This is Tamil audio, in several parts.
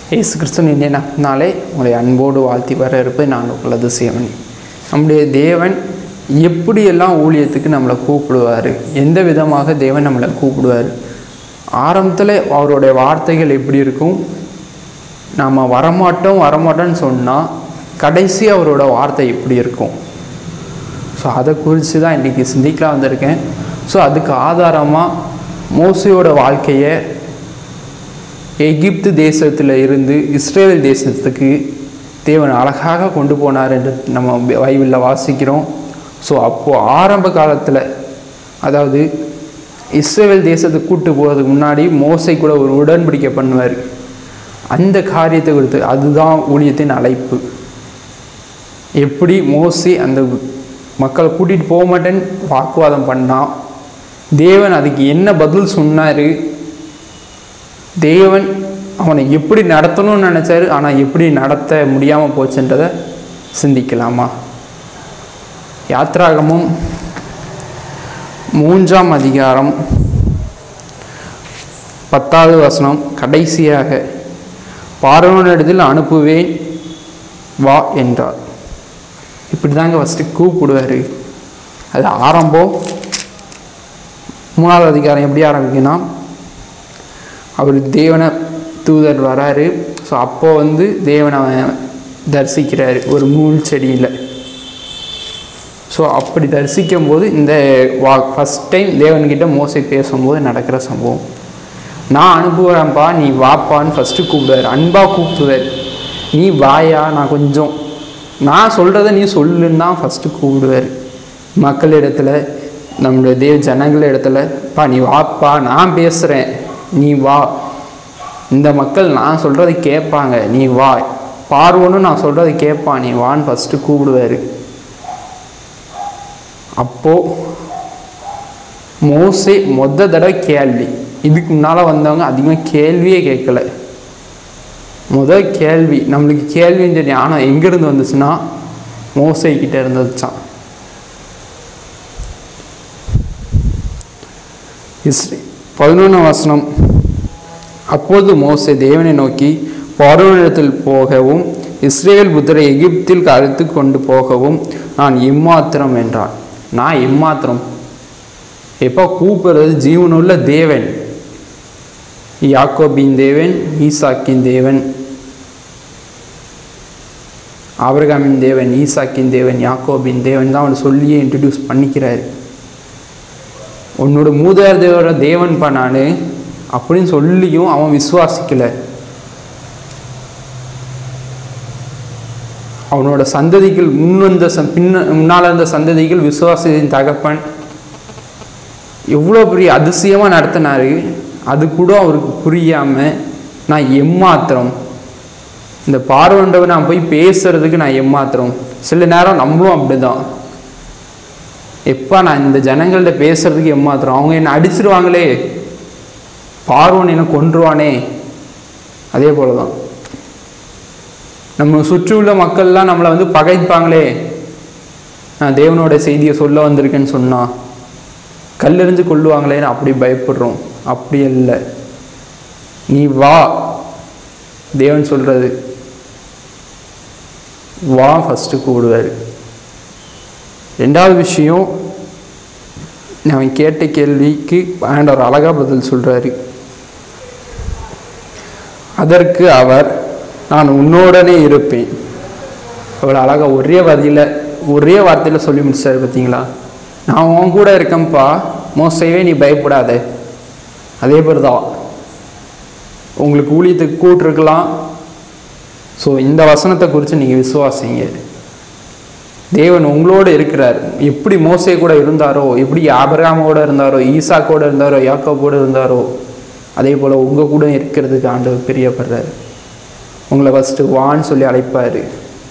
இயேசு கிறிஸ்துவின் இந்திய நாமத்தினாலே உங்களை அன்போடு வாழ்த்தி வர இருப்பது நான் உங்களது சேவனி நம்முடைய தேவன் எப்படியெல்லாம் ஊழியத்துக்கு நம்மளை கூப்பிடுவார் எந்த விதமாக தேவன் நம்மளை கூப்பிடுவார் ஆரம்பத்தில் அவருடைய வார்த்தைகள் எப்படி இருக்கும் நாம் வரமாட்டோம் வரமாட்டோம்னு சொன்னால் கடைசி அவரோட வார்த்தை எப்படி இருக்கும் ஸோ அதை குறித்து தான் இன்றைக்கி சிந்திக்கலாம் வந்திருக்கேன் ஸோ அதுக்கு ஆதாரமாக மோசையோட வாழ்க்கையை எகிப்து தேசத்தில் இருந்து இஸ்ரேல் தேசத்துக்கு தேவன் அழகாக கொண்டு போனார் என்று நம்ம பைபிளில் வாசிக்கிறோம் ஸோ அப்போது ஆரம்ப காலத்தில் அதாவது இஸ்ரேல் தேசத்துக்கு கூட்டு போகிறதுக்கு முன்னாடி மோசை கூட ஒரு உடன்படிக்கை பண்ணுவார் அந்த காரியத்தை குறித்து அதுதான் ஊழியத்தின் அழைப்பு எப்படி மோசி அந்த மக்களை கூட்டிகிட்டு போக மாட்டேன்னு வாக்குவாதம் பண்ணான் தேவன் அதுக்கு என்ன பதில் சொன்னார் தேவன் அவனை எப்படி நடத்தணும்னு நினச்சாரு ஆனால் எப்படி நடத்த முடியாமல் போச்சுன்றதை சிந்திக்கலாமா யாத்ராகமும் மூன்றாம் அதிகாரம் பத்தாவது வசனம் கடைசியாக பார்வனிடத்தில் அனுப்புவேன் வா என்றார் இப்படி தாங்க ஃபஸ்ட்டு கூப்பிடுவார் அது ஆரம்பம் மூணாவது அதிகாரம் எப்படி ஆரம்பிக்குன்னா அவர் தேவனை தூதர் வராரு ஸோ அப்போ வந்து தேவனை அவன் தரிசிக்கிறாரு ஒரு மூல் செடியில் ஸோ அப்படி தரிசிக்கும் போது இந்த வா ஃபஸ்ட் டைம் தேவன்கிட்ட மோசை பேசும்போது நடக்கிற சம்பவம் நான் அனுப்புகிறேன்ப்பா நீ வாப்பான்னு ஃபஸ்ட்டு கூப்பிடுவார் அன்பாக கூப்பிடுவார் நீ வாயா நான் கொஞ்சம் நான் சொல்கிறத நீ சொல்லுன்னு தான் ஃபஸ்ட்டு கூப்பிடுவார் மக்களிடத்துல நம்மளுடைய தேவ ஜனங்கள் இடத்துல பா நீ வாப்பா நான் பேசுகிறேன் நீ வா இந்த மக்கள் நான் சொல்கிறத கேட்பாங்க நீ வா பார்வனும் நான் சொல்கிறத கேட்பான் நீ வான்னு ஃபஸ்ட்டு கூப்பிடுவார் அப்போது மோசே மொத்த தடவை கேள்வி இதுக்கு முன்னால் வந்தவங்க அதிகமாக கேள்வியே கேட்கல முதல் கேள்வி நம்மளுக்கு கேள்வின்னு தெரியும் ஆனால் எங்கேருந்து வந்துச்சுன்னா மோசை கிட்ட இருந்துச்சான் இஸ்ரே பதினொன்றாம் வசனம் அப்போது மோசே தேவனை நோக்கி பார்வனிடத்தில் போகவும் இஸ்ரேல் புத்தரை எகிப்தில் அழைத்து கொண்டு போகவும் நான் இம்மாத்திரம் என்றான் நான் இம்மாத்திரம் எப்போ கூப்பிடுறது ஜீவனுள்ள தேவன் யாக்கோபின் தேவன் ஈசாக்கின் தேவன் ஆபிரகாமின் தேவன் ஈசாக்கின் தேவன் யாக்கோபின் தேவன் தான் அவன் சொல்லியே இன்ட்ரடியூஸ் பண்ணிக்கிறாரு உன்னோட மூதார் தேவர தேவன் பண்ணானு அப்படின்னு சொல்லியும் அவன் விசுவாசிக்கல அவனோட சந்ததிகள் முன் வந்த ச பின்ன முன்னால் இருந்த சந்ததிகள் விசுவாசத்தின் தகப்பன் எவ்வளோ பெரிய அதிசயமாக நடத்தினாரு அது கூட அவருக்கு புரியாமல் நான் எம்மாத்திரம் இந்த பார்வண்டவை நான் போய் பேசுறதுக்கு நான் எம்மாத்திரம் சில நேரம் நம்மளும் அப்படிதான் எப்பா நான் இந்த ஜனங்கள்ட்ட பேசுறதுக்கு எம்மாத்திரம் அவங்க என்னை அடிச்சிருவாங்களே பார்வன் என்ன கொன்றுவானே அதே போல தான் நம்ம சுற்றி உள்ள மக்கள்லாம் நம்மளை வந்து பகைப்பாங்களே நான் தேவனோட செய்தியை சொல்ல வந்திருக்கேன்னு சொன்னா கல்லெறிஞ்சு கொள்ளுவாங்களேன்னு அப்படி பயப்படுறோம் அப்படி இல்லை நீ வா தேவன் சொல்றது வா ஃபஸ்ட்டு கூடுவார் ரெண்டாவது விஷயம் அவன் கேட்ட கேள்விக்கு ஆண்டவர் அழகா பதில் சொல்றாரு அதற்கு அவர் நான் உன்னோடனே இருப்பேன் அவ்வளோ அழகா ஒரே வதியில் ஒரே வார்த்தையில் சொல்லி முடிச்சாரு பார்த்தீங்களா நான் உன் கூட இருக்கேன்ப்பா மோசைவே நீ பயப்படாத அதே மாதிரி தான் உங்களுக்கு ஊழியத்துக்கு கூட்டிருக்கலாம் ஸோ இந்த வசனத்தை குறித்து நீங்கள் விசுவாசிங்க தேவன் உங்களோடு இருக்கிறார் எப்படி மோசே கூட இருந்தாரோ எப்படி ஆபராமோட இருந்தாரோ ஈசாக்கோட இருந்தாரோ யாக்கோவோட இருந்தாரோ அதே போல் உங்கள் கூட இருக்கிறதுக்கு ஆண்டவர் பிரியப்படுறார் உங்களை ஃபஸ்ட்டு வான்னு சொல்லி அழைப்பார்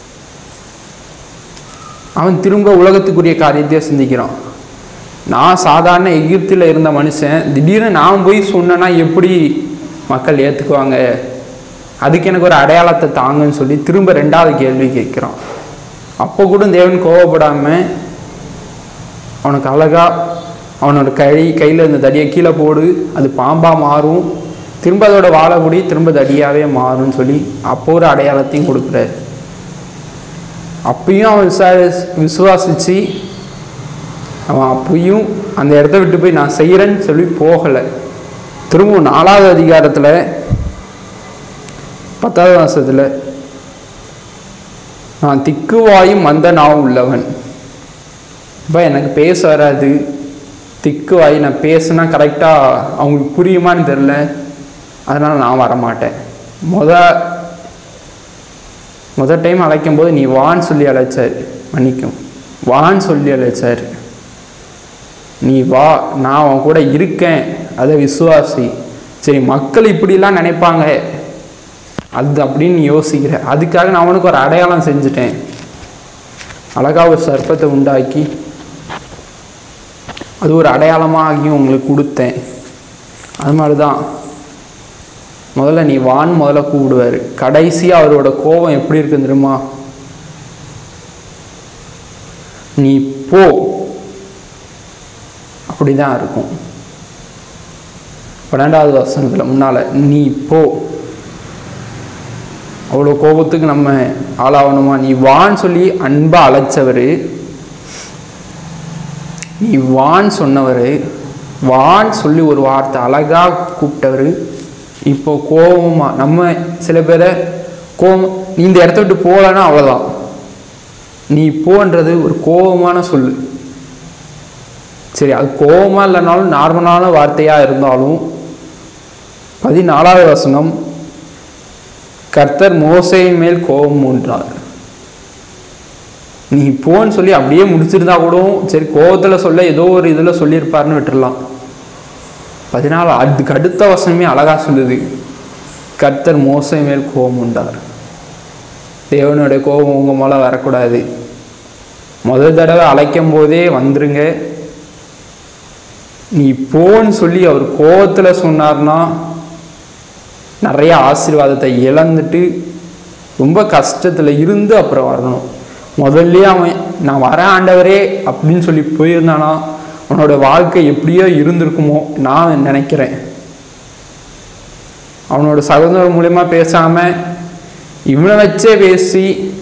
அவன் திரும்ப உலகத்துக்குரிய காரியத்தையே சிந்திக்கிறான் நான் சாதாரண எகிப்தில் இருந்த மனுஷன் திடீர்னு நான் போய் சொன்னேன்னா எப்படி மக்கள் ஏற்றுக்குவாங்க அதுக்கு எனக்கு ஒரு அடையாளத்தை தாங்கன்னு சொல்லி திரும்ப ரெண்டாவது கேள்வி கேட்குறான் அப்போ கூட தேவன் கோவப்படாமல் அவனுக்கு அழகா அவனோட கை கையில் இருந்த தடியை கீழே போடு அது பாம்பாக மாறும் திரும்ப அதோட வாழக்கூடிய திரும்ப தடியாகவே மாறும்னு சொல்லி அப்போ ஒரு அடையாளத்தையும் கொடுக்குறாரு அப்பயும் அவன் விசாரி விசுவாசிச்சு அவன் அப்பயும் அந்த இடத்த விட்டு போய் நான் செய்கிறேன்னு சொல்லி போகலை திரும்ப நாலாவது அதிகாரத்தில் பத்தாவது மாசத்தில் நான் திக்குவாயும் மந்த நாவும் உள்ளவன் இப்போ எனக்கு பேச வராது திக்குவாய் நான் பேசுனா கரெக்டாக அவங்களுக்கு புரியுமான்னு தெரில அதனால் நான் வரமாட்டேன் முத முத டைம் அழைக்கும் போது நீ வான்னு சொல்லி அழைச்சார் மன்னிக்கும் வான்னு சொல்லி அழைச்சார் நீ வா நான் அவன் கூட இருக்கேன் அதை விசுவாசி சரி மக்கள் இப்படிலாம் நினைப்பாங்க அது அப்படின்னு யோசிக்கிற அதுக்காக நான் அவனுக்கு ஒரு அடையாளம் செஞ்சுட்டேன் அழகா ஒரு சர்ப்பத்தை உண்டாக்கி அது ஒரு அடையாளமாகி உங்களுக்கு கொடுத்தேன் அது மாதிரி தான் முதல்ல நீ வான் முதல்ல கூப்பிடுவார் கடைசியாக அவரோட கோபம் எப்படி இருக்குன்னு தெரியுமா நீ போ அப்படிதான் இருக்கும் பன்னெண்டாவது வசனத்தில் முன்னால் நீ போ அவ்வளோ கோபத்துக்கு நம்ம ஆளாகணுமா நீ வான்னு சொல்லி அன்பா அழைச்சவர் நீ வான்னு சொன்னவர் வான்னு சொல்லி ஒரு வார்த்தை அழகா கூப்பிட்டவர் இப்போ கோபமா நம்ம சில பேரை கோபம் நீ இந்த இடத்த விட்டு போகலன்னா அவ்வளோதான் நீ போன்றது ஒரு கோபமான சொல்லு சரி அது கோபமா இல்லைனாலும் நார்மலான வார்த்தையாக இருந்தாலும் பதினாலாவது வசனம் கர்த்தர் மோசையின் மேல் கோபம் மூன்றார் நீ போன்னு சொல்லி அப்படியே முடிச்சிருந்தா கூட சரி கோபத்தில் சொல்ல ஏதோ ஒரு இதில் சொல்லியிருப்பாருன்னு விட்டுறலாம் பதினாலு அதுக்கு அடுத்த வசனமே அழகா சொல்லுது கர்த்தர் மோசை மேல் கோபம் உண்டார் தேவனுடைய கோபம் உங்கள் மேலே வரக்கூடாது முதல் தடவை அழைக்கும் போதே வந்துருங்க நீ போன்னு சொல்லி அவர் கோபத்தில் சொன்னார்னா நிறைய ஆசீர்வாதத்தை இழந்துட்டு ரொம்ப கஷ்டத்தில் இருந்து அப்புறம் வரணும் முதல்ல அவன் நான் வரேன் ஆண்டவரே அப்படின்னு சொல்லி போயிருந்தானா அவனோட வாழ்க்கை எப்படியோ இருந்திருக்குமோ நான் நினைக்கிறேன் அவனோட சகோதரர் மூலயமா பேசாம இவனை வச்சே பேசி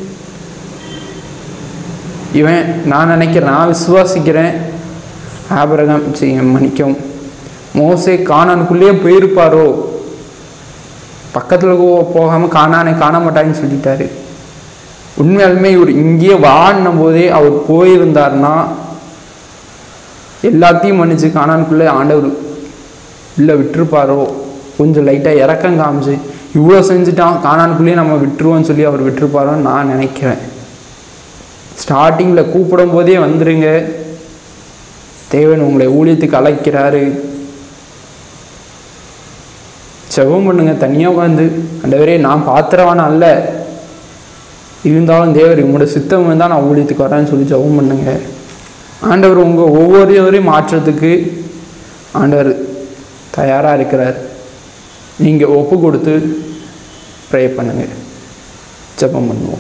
இவன் நான் நினைக்கிறேன் நான் விசுவாசிக்கிறேன் ஆபரகம் செய்ய மன்னிக்கும் மோசே காணானுக்குள்ளேயே போயிருப்பாரோ பக்கத்தில் போகாமல் காணானே காண மாட்டாங்கன்னு சொல்லிட்டாரு உண்மையாலுமே இவர் இங்கேயே வாடினும் போதே அவர் போயிருந்தார்னா எல்லாத்தையும் மன்னிச்சு காணானுக்குள்ளே ஆண்டவர் இல்லை விட்டுருப்பாரோ கொஞ்சம் லைட்டாக இறக்கம் காமிச்சு இவ்வளோ செஞ்சுட்டான் காணானுக்குள்ளேயே நம்ம விட்டுருவோம்னு சொல்லி அவர் விட்டுருப்பாரோன்னு நான் நினைக்கிறேன் ஸ்டார்டிங்கில் கூப்பிடும் போதே வந்துருங்க தேவன் உங்களை ஊழியத்துக்கு அழைக்கிறாரு செவம் பண்ணுங்க தனியாக உட்காந்து ஆண்டவரே நான் பாத்திரவான அல்ல இருந்தாலும் தேவர் உங்களோட சித்தம் தான் நான் ஊழியத்துக்கு வரேன்னு சொல்லி ஜெபம் பண்ணுங்க ஆண்டவர் உங்கள் ஒவ்வொருவரையும் மாற்றத்துக்கு ஆண்டவர் தயாராக இருக்கிறார் நீங்கள் ஒப்பு கொடுத்து ப்ரே பண்ணுங்க ஜெபம் பண்ணுவோம்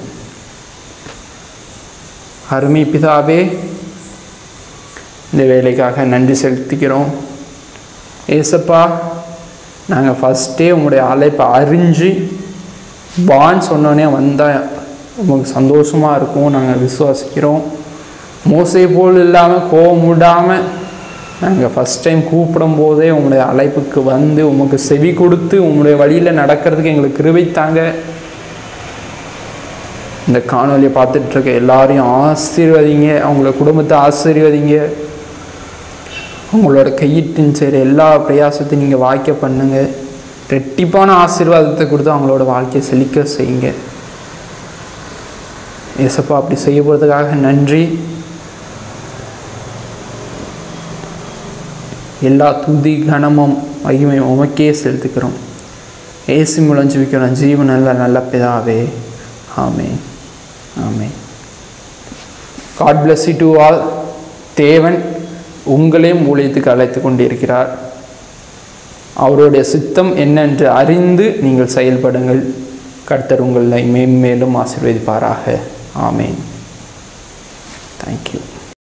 அருமை பிதாவே இந்த வேலைக்காக நன்றி செலுத்திக்கிறோம் ஏசப்பா நாங்கள் ஃபஸ்ட்டே உங்களுடைய அழைப்பை அறிஞ்சு வான்னு சொன்னோடனே வந்தால் உங்களுக்கு சந்தோஷமாக இருக்கும் நாங்கள் விசுவாசிக்கிறோம் மோசை போல் இல்லாமல் கோவம் விடாமல் நாங்கள் ஃபஸ்ட் டைம் கூப்பிடும் போதே உங்களுடைய அழைப்புக்கு வந்து உமக்கு செவி கொடுத்து உங்களுடைய வழியில் நடக்கிறதுக்கு எங்களுக்கு கிருபைத்தாங்க இந்த காணொலியை பார்த்துட்டு இருக்க எல்லாரையும் ஆசீர்வதிங்க அவங்கள குடும்பத்தை ஆசீர்வதிங்க உங்களோட கையிட்டின் சரி எல்லா பிரயாசத்தையும் நீங்கள் வாய்க்க பண்ணுங்க ரெட்டிப்பான ஆசீர்வாதத்தை கொடுத்து அவங்களோட வாழ்க்கையை செழிக்க செய்யுங்க ஏசப்பா அப்படி செய்ய போகிறதுக்காக நன்றி எல்லா துதி கனமும் மகிமையும் உமக்கே செலுத்துக்கிறோம் ஏசி மூலம் ஜீவிக்கிறோம் ஜீவன் நல்ல நல்ல பிதாவே ஆமே ஆமே காட் பிளஸ் டு ஆல் தேவன் உங்களையும் ஊழியத்துக்கு அழைத்து கொண்டிருக்கிறார் அவருடைய சித்தம் என்னென்று அறிந்து நீங்கள் செயல்படுங்கள் கர்த்தர் உங்களை மேன்மேலும் ஆசீர்வதிப்பாராக ஆமேன் தேங்க்யூ